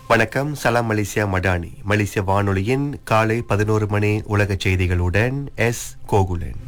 வணக்கம் சலாம் மலேசியா மடானி மலேசிய வானொலியின் காலை பதினோரு மணி உலக செய்திகளுடன் எஸ் கோகுலன்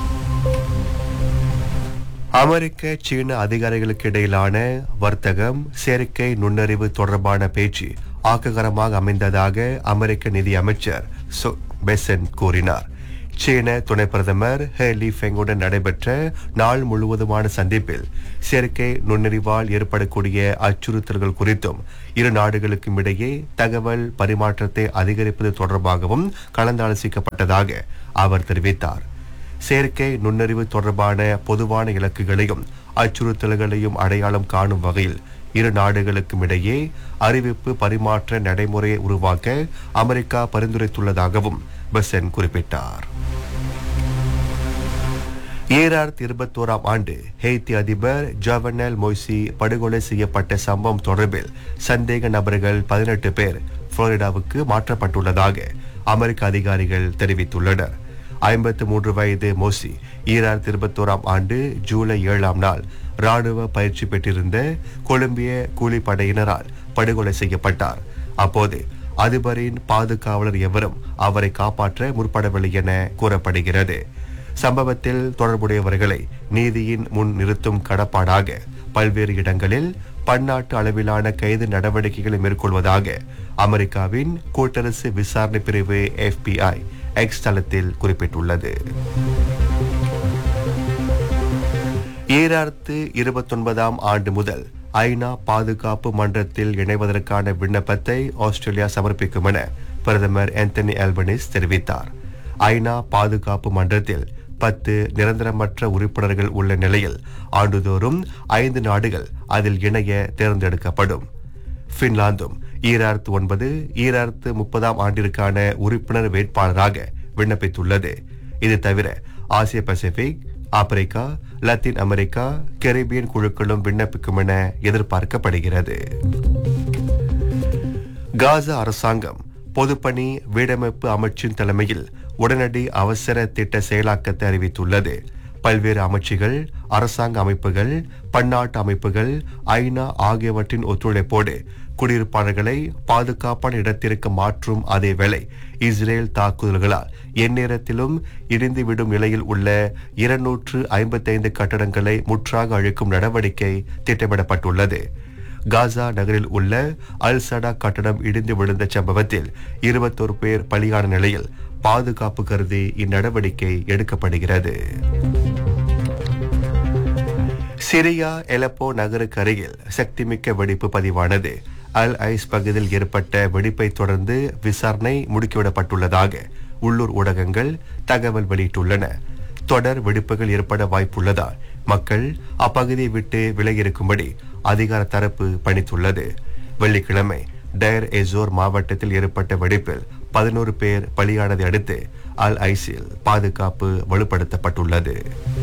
அமெரிக்க சீன அதிகாரிகளுக்கு இடையிலான வர்த்தகம் செயற்கை நுண்ணறிவு தொடர்பான பேச்சு ஆக்ககரமாக அமைந்ததாக அமெரிக்க நிதி அமைச்சர் சோ பெசன் கூறினார் சீன துணை பிரதமர் ஹே லீ ஃபெங்குடன் நடைபெற்ற நாள் முழுவதுமான சந்திப்பில் செயற்கை நுண்ணறிவால் ஏற்படக்கூடிய அச்சுறுத்தல்கள் குறித்தும் இரு நாடுகளுக்கும் இடையே தகவல் பரிமாற்றத்தை அதிகரிப்பது தொடர்பாகவும் கலந்தாலோசிக்கப்பட்டதாக அவர் தெரிவித்தார் செயற்கை நுண்ணறிவு தொடர்பான பொதுவான இலக்குகளையும் அச்சுறுத்தல்களையும் அடையாளம் காணும் வகையில் இரு நாடுகளுக்கும் இடையே அறிவிப்பு பரிமாற்ற நடைமுறையை உருவாக்க அமெரிக்கா பரிந்துரைத்துள்ளதாகவும் பெசன் குறிப்பிட்டார் ஈராயிரத்தி இருபத்தோராம் ஆண்டு ஹெய்தி அதிபர் ஜவனல் மொய்சி படுகொலை செய்யப்பட்ட சம்பவம் தொடர்பில் சந்தேக நபர்கள் பதினெட்டு பேர் புளோரிடாவுக்கு மாற்றப்பட்டுள்ளதாக அமெரிக்க அதிகாரிகள் தெரிவித்துள்ளனர் ஐம்பத்து மூன்று வயது மோசி ஈராயிரத்தி இருபத்தோராம் ஆண்டு ஜூலை ஏழாம் நாள் ராணுவ பயிற்சி பெற்றிருந்த கொலம்பிய கூலிப்படையினரால் படுகொலை செய்யப்பட்டார் அப்போது அதிபரின் பாதுகாவலர் எவரும் அவரை காப்பாற்ற முற்படவில்லை என கூறப்படுகிறது சம்பவத்தில் தொடர்புடையவர்களை நீதியின் முன் நிறுத்தும் கடப்பாடாக பல்வேறு இடங்களில் பன்னாட்டு அளவிலான கைது நடவடிக்கைகளை மேற்கொள்வதாக அமெரிக்காவின் கூட்டரசு விசாரணை பிரிவு FBI எக்ஸ் தளத்தில் குறிப்பிட்டுள்ளது ஈராயிரத்து இருபத்தொன்பதாம் ஆண்டு முதல் ஐநா பாதுகாப்பு மன்றத்தில் இணைவதற்கான விண்ணப்பத்தை ஆஸ்திரேலியா சமர்ப்பிக்கும் என பிரதமர் ஆந்தனி ஆல்பனிஸ் தெரிவித்தார் ஐநா பாதுகாப்பு மன்றத்தில் பத்து நிரந்தரமற்ற உறுப்பினர்கள் உள்ள நிலையில் ஆண்டுதோறும் ஐந்து நாடுகள் அதில் இணைய தேர்ந்தெடுக்கப்படும் பின்லாந்தும் ஈராயிரத்து ஒன்பது ஈராயிரத்து முப்பதாம் ஆண்டிற்கான உறுப்பினர் வேட்பாளராக விண்ணப்பித்துள்ளது இது தவிர ஆசிய Pacific Africa Latin America Caribbean குழுக்களும் விண்ணப்பிக்கும் என எதிர்பார்க்கப்படுகிறது காசா அரசாங்கம் பொதுப்பணி வீடமைப்பு அமைச்சின் தலைமையில் உடனடி அவசர திட்ட செயலாக்கத்தை அறிவித்துள்ளது பல்வேறு அமைச்சுகள் அரசாங்க அமைப்புகள் பன்னாட்டு அமைப்புகள் ஐநா ஆகியவற்றின் ஒத்துழைப்போடு குடியிருப்பாளர்களை பாதுகாப்பான இடத்திற்கு மாற்றும் அதேவேளை இஸ்ரேல் தாக்குதல்களால் எந்நேரத்திலும் இடிந்துவிடும் நிலையில் உள்ள இருநூற்று ஐம்பத்தைந்து கட்டடங்களை முற்றாக அழிக்கும் நடவடிக்கை திட்டமிடப்பட்டுள்ளது காசா நகரில் உள்ள அல் சடா கட்டடம் இடிந்து விழுந்த சம்பவத்தில் இருபத்தோரு பேர் பலியான நிலையில் பாதுகாப்பு கருதி இந்நடவடிக்கை எடுக்கப்படுகிறது சிரியா எலப்போ நகருக்கு அருகில் சக்திமிக்க வெடிப்பு பதிவானது அல் ஐஸ் பகுதியில் ஏற்பட்ட வெடிப்பை தொடர்ந்து விசாரணை முடுக்கிவிடப்பட்டுள்ளதாக உள்ளூர் ஊடகங்கள் தகவல் வெளியிட்டுள்ளன தொடர் வெடிப்புகள் ஏற்பட வாய்ப்புள்ளதால் மக்கள் அப்பகுதியை விட்டு விலகியிருக்கும்படி அதிகார தரப்பு பணித்துள்ளது வெள்ளிக்கிழமை டயர் எசோர் மாவட்டத்தில் ஏற்பட்ட வெடிப்பில் பதினோரு பேர் பலியானதை அடுத்து அல் ஐஸில் பாதுகாப்பு வலுப்படுத்தப்பட்டுள்ளது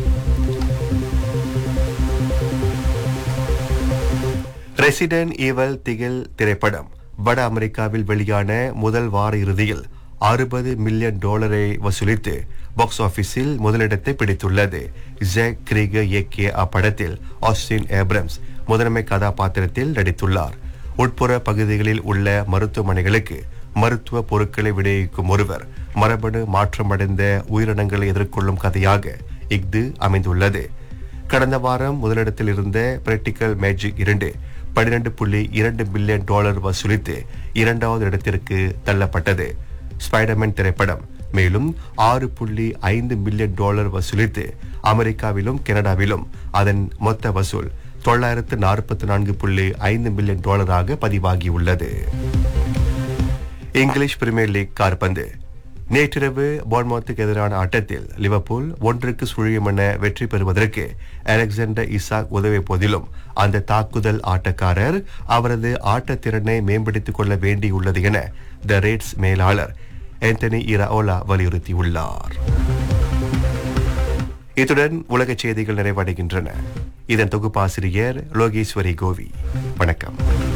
ரெசிடென்ட் ஈவல் திகில் திரைப்படம் வட அமெரிக்காவில் வெளியான முதல் வார இறுதியில் அறுபது மில்லியன் டாலரை வசூலித்து பாக்ஸ் ஆபீஸில் முதலிடத்தை பிடித்துள்ளது ஜெக் கிரீகர் இயக்கிய அப்படத்தில் ஆஸ்டின் ஏப்ரம்ஸ் முதன்மை கதாபாத்திரத்தில் நடித்துள்ளார் உட்புற பகுதிகளில் உள்ள மருத்துவமனைகளுக்கு மருத்துவ பொருட்களை விநியோகிக்கும் ஒருவர் மரபணு மாற்றமடைந்த உயிரினங்களை எதிர்கொள்ளும் கதையாக இஃது அமைந்துள்ளது கடந்த வாரம் முதலிடத்தில் இருந்த பிராக்டிக்கல் மேஜிக் இரண்டு பன்னிரண்டு புள்ளி இரண்டு பில்லியன் டாலர் வசூலித்து இரண்டாவது இடத்திற்கு தள்ளப்பட்டது ஸ்பைடர்மேன் திரைப்படம் மேலும் ஆறு புள்ளி ஐந்து மில்லியன் டாலர் வசூலித்து அமெரிக்காவிலும் கனடாவிலும் அதன் மொத்த வசூல் தொள்ளாயிரத்து நாற்பத்தி நான்கு புள்ளி ஐந்து மில்லியன் டாலராக பதிவாகியுள்ளது இங்கிலீஷ் பிரீமியர் லீக் கார்பந்து நேற்றிரவு போர்மோத்துக்கு எதிரான ஆட்டத்தில் லிவர்பூல் ஒன்றுக்கு சுழியும் என வெற்றி பெறுவதற்கு அலெக்சாண்டர் இசாக் உதவிய போதிலும் அந்த தாக்குதல் ஆட்டக்காரர் அவரது ஆட்டத்திறனை மேம்படுத்திக் கொள்ள வேண்டியுள்ளது என த ரேட்ஸ் மேலாளர் ஆந்தனி இராஓலா வலியுறுத்தியுள்ளார் இத்துடன் உலகச் செய்திகள் நிறைவடைகின்றன இதன் தொகுப்பாசிரியர் லோகேஸ்வரி கோவி வணக்கம்